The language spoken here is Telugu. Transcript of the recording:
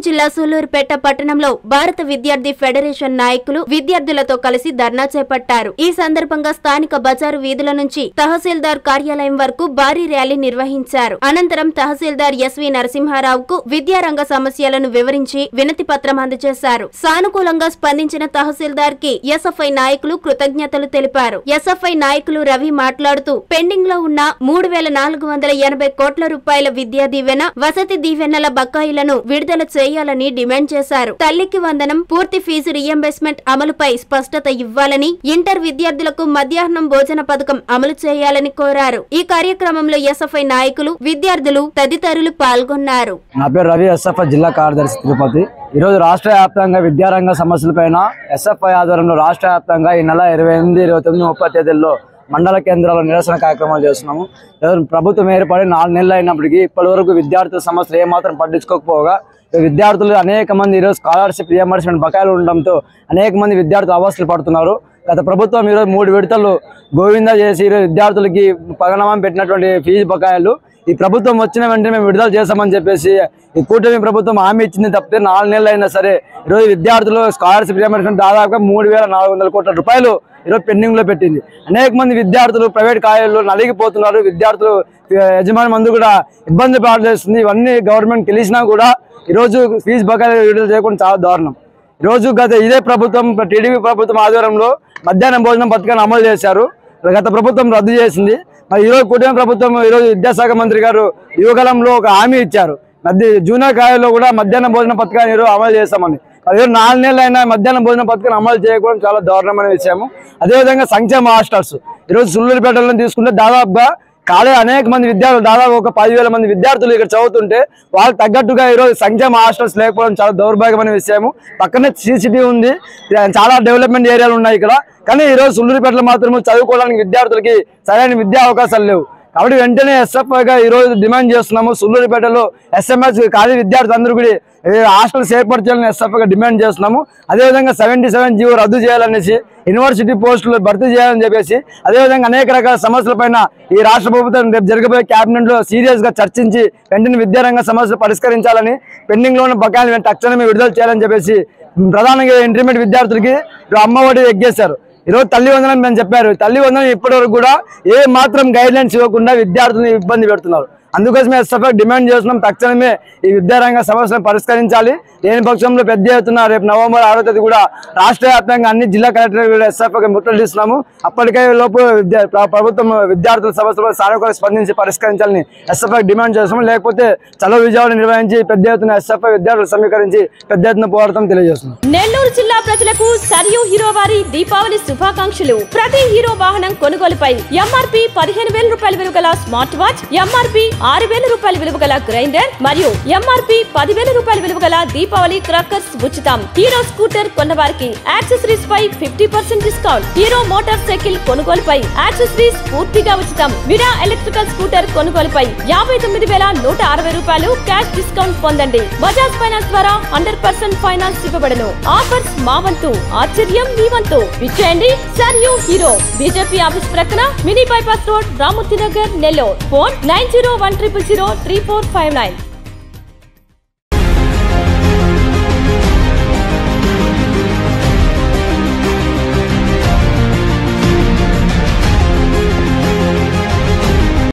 జిల్లా సూలూరుపేట పట్టణంలో భారత విద్యార్థి ఫెడరేషన్ నాయకులు విద్యార్థులతో కలిసి ధర్నా చేపట్టారు ఈ సందర్భంగా స్థానిక బజారు వీధుల నుంచి తహసీల్దార్ కార్యాలయం వరకు భారీ ర్యాలీ నిర్వహించారు అనంతరం తహసీల్దార్ ఎస్వి నరసింహారావుకు విద్యారంగ సమస్యలను వివరించి వినతి పత్రం అందజేశారు సానుకూలంగా స్పందించిన తహసీల్దార్ కి ఎస్ఎఫ్ఐ నాయకులు కృతజ్ఞతలు తెలిపారు ఎస్ఎఫ్ఐ నాయకులు రవి మాట్లాడుతూ పెండింగ్ లో ఉన్న మూడు వేల నాలుగు వందల ఎనభై కోట్ల రూపాయల విద్యా దీవెన వసతి దీవెనల బకాయిలను విడుదల చేయాలని డిమాండ్ చేశారు తల్లికి వందనం పూర్తి ఫీజు రియంబర్స్మెంట్ అమలుపై స్పష్టత ఇవ్వాలని ఇంటర్ విద్యార్థులకు మధ్యాహ్నం భోజన పథకం అమలు చేయాలని కోరారు ఈ కార్యక్రమంలో ఎస్ఎఫ్ఐ నాయకులు విద్యార్థులు తదితరులు పాల్గొన్నారు నా పేరు రవి ఎస్ఎఫ్ఐ జిల్లా కార్యదర్శి తిరుపతి ఈరోజు రాష్ట్ర వ్యాప్తంగా విద్యారంగ సమస్యలపైన ఎస్ఎఫ్ఐ ఆధ్వర్యంలో రాష్ట్ర వ్యాప్తంగా ఈ నెల ఇరవై ఎనిమిది ఇరవై తొమ్మిది ముప్పై తేదీల్లో మండల కేంద్రాల్లో నిరసన కార్యక్రమాలు చేస్తున్నాము ఈరోజు ప్రభుత్వం ఏర్పడి నాలుగు నెలలు అయినప్పటికీ ఇప్పటి వరకు విద్యార్థుల సమస్యలు ఏమాత్రం పట్టించుకోకపోగా ఈ విద్యార్థులు అనేక మంది ఈరోజు స్కాలర్షిప్ రియంబర్స్మెంట్ బకాయిలు ఉండడంతో అనేక మంది విద్యార్థులు అవస్థలు పడుతున్నారు గత ప్రభుత్వం ఈరోజు మూడు విడతలు గోవింద చేసి ఈరోజు విద్యార్థులకి పగనమం పెట్టినటువంటి ఫీజు బకాయిలు ఈ ప్రభుత్వం వచ్చిన వెంటనే మేము విడుదల చేస్తామని చెప్పేసి ఈ కూటమి ప్రభుత్వం హామీ ఇచ్చింది తప్పితే నాలుగు నెలలు అయినా సరే ఈరోజు విద్యార్థులు స్కాలర్షిప్ రియంబర్స్మెంట్ దాదాపుగా మూడు వేల నాలుగు వందల కోట్ల రూపాయలు ఈరోజు పెండింగ్ లో పెట్టింది అనేక మంది విద్యార్థులు ప్రైవేట్ కాలేజీలో నలిగిపోతున్నారు విద్యార్థులు ఆ, యజమాని మందు కూడా ఇబ్బంది పడేస్తుంది ఇవన్నీ గవర్నమెంట్ తెలిసినా కూడా ఈరోజు ఫీజు బకాయిలు విడుదల చేయకుండా చాలా దారుణం ఈరోజు గత ఇదే ప్రభుత్వం టీడీపీ ప్రభుత్వం ఆధ్వర్యంలో మధ్యాహ్నం భోజనం పథకాన్ని అమలు చేశారు గత ప్రభుత్వం రద్దు చేసింది మరి ఈరోజు కూటమి ప్రభుత్వం ఈరోజు విద్యాశాఖ మంత్రి గారు యువగలంలో ఒక హామీ ఇచ్చారు మధ్య జూనియర్ కాలేజీలో కూడా మధ్యాహ్న భోజన పథకాన్ని ఈరోజు అమలు చేస్తామని మరి ఈరోజు నాలుగు నెలలు అయినా మధ్యాహ్న భోజన పథకాన్ని అమలు చేయకపోవడం చాలా దారుణమైన విషయము అదేవిధంగా సంక్షేమ హాస్టల్స్ ఈరోజు సుల్లూరుపేటలో తీసుకుంటే దాదాపుగా కాలేజ్ అనేక మంది విద్యార్థులు దాదాపు ఒక పదివేల మంది విద్యార్థులు ఇక్కడ చదువుతుంటే వాళ్ళకి తగ్గట్టుగా ఈరోజు సంక్షేమ హాస్టల్స్ లేకపోవడం చాలా దౌర్భాగ్యమైన విషయము పక్కనే సిసిటీ ఉంది చాలా డెవలప్మెంట్ ఏరియాలు ఉన్నాయి ఇక్కడ కానీ ఈరోజు సుల్లూరుపేటలో మాత్రం చదువుకోవడానికి విద్యార్థులకి సరైన విద్యా అవకాశాలు లేవు కాబట్టి వెంటనే ఎస్ఎఫ్ఐగా ఈ రోజు డిమాండ్ చేస్తున్నాము సుల్లూరుపేటలో ఎస్ఎంఎస్ కాలేజీ విద్యార్థులు అందరూ కూడా ఈ హాస్టల్స్ ఏర్పాటు చేయాలని ఎస్ఎఫ్ఐగా డిమాండ్ చేస్తున్నాము అదేవిధంగా సెవెంటీ సెవెన్ జీవో రద్దు చేయాలనేసి యూనివర్సిటీ పోస్టులు భర్తీ చేయాలని చెప్పేసి అదేవిధంగా అనేక రకాల సమస్యలపైన ఈ రాష్ట్ర ప్రభుత్వం రేపు జరగబోయే క్యాబినెట్ లో సీరియస్ గా చర్చించి వెంటనే విద్యారంగ సమస్యలు పరిష్కరించాలని పెండింగ్ లో ఉన్న బకాయిలు వెంట తక్షణమే విడుదల చేయాలని చెప్పేసి ప్రధానంగా ఇంటర్మీడియట్ విద్యార్థులకి అమ్మఒడి ఎగ్గేశారు ఈరోజు తల్లి వందనం మేము చెప్పారు తల్లి వందనం ఇప్పటి వరకు కూడా ఏ మాత్రం గైడ్ లైన్స్ ఇవ్వకుండా విద్యార్థులను ఇబ్బంది పెడుతున్నారు అందుకోసమే ఎస్ఎఫ్ఐ డిమాండ్ చేస్తున్నాం తక్షణమే ఈ విద్యారంగ సమస్యలను పరిష్కరించాలి లేని పక్షంలో పెద్ద ఎత్తున రేపు నవంబర్ ఆరో తేదీ కూడా రాష్ట్ర వ్యాప్తంగా అన్ని జిల్లా కలెక్టర్ కూడా ఎస్ఎఫ్ఐకి ముట్టడిస్తున్నాము అప్పటికే లోపు విద్యా- ప్ర- ప్రభుత్వం విద్యార్థుల సమస్యలపై సానుకూలంగా స్పందించి పరిష్కరించాలని ఎస్ఎఫ్ఐ డిమాండ్ చేస్తున్నాం లేకపోతే చలో విజయవాడ నిర్వహించి పెద్ద ఎత్తున ఎస్ఎఫ్ఐ విద్యార్థులు సమీకరించి పెద్ద ఎత్తున పోరాటం తెలియజేస్తున్నాం నెల్లూరు జిల్లా ప్రజలకు సరియు హీరో వారి దీపావళి శుభాకాంక్షలు ప్రతి హీరో వాహనం కొనుగోలుపై ఎంఆర్పి పదిహేను వేల రూపాయల విలువ గల స్మార్ట్ వాచ్ ఎంఆర్పి ఆరు వేల రూపాయల విలువ గల గ్రైండర్ మరియు ఎంఆర్పి పదివేల రూపాయల విలువ గల దీపావళి క్రాకర్స్ ఉచితం హీరో స్కూటర్ కొన్న వారికి యాక్సెసరీస్ పై fifty percent discount Hero motorcycle కొనుగోలుపై యాక్సెసరీస్ పూర్తిగా ఉచితం విరా ఎలక్ట్రికల్ స్కూటర్ కొనుగోలుపై యాభై తొమ్మిది వేల నూట అరవై రూపాయలు క్యాష్ డిస్కౌంట్ పొందండి బజాజ్ ఫైనాన్స్ ద్వారా హండ్రెడ్ పర్సెంట్ ఫైనాన్స్ ఇవ్వబడను ఆఫర్స్ మా వంతు ఆశ్చర్యం మీ వంతు విచ్చేయండి sir you Hero BJP office ప్రక్కన mini bypass road Ramurthy Nagar Nellore phone nine zero one triple zero three four five nine